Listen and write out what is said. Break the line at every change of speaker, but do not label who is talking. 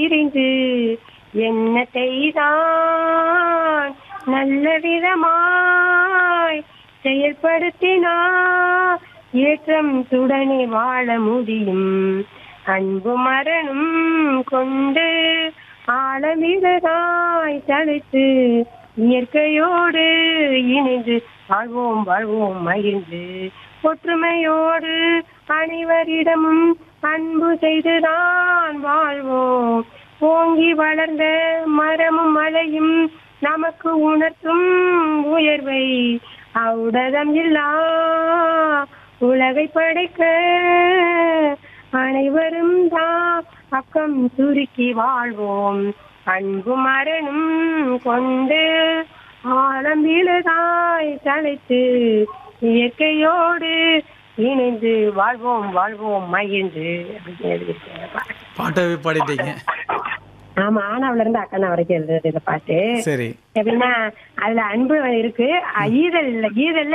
பிரிந்து எண்ணத்தை தான் நல்ல விதமாய் செயல்படுத்தினார் ஏற்றம் துடனே வாழ முடியும் அன்பு மரணம் கொண்டு ஆழமிகதாய் தலைத்து இயற்கையோடு இணைந்து வாழ்வோம் வாழ்வோம் மகிழ்ந்து ஒற்றுமையோடு அனைவரிடமும் அன்பு செய்துதான் வாழ்வோம் ஓங்கி வளர்ந்த மரமும் மலையும் நமக்கு உணர்த்தும் உயர்வை ஔடதம் இல்லா உலகை படைக்க அனைவரும் தான் பக்கம் சுருக்கி வாழ்வோம் அன்பு மரணும் கொண்டு ஆழம்பிலதாய் தலைத்து இயற்கையோடு இணைந்து வாழ்வோம் வாழ்வோம் மகிழ்ந்து அப்படின்னு எழுதியிருக்கேன்
பாட்டவே பாடிட்டீங்க
ஆமா ஆனாவில இருந்து அக்கனா வரைக்கும் எழுதுறது இந்த பாட்டு
சரி
எப்படின்னா அதுல அன்பு இருக்கு ஈதல் ஈதல்ல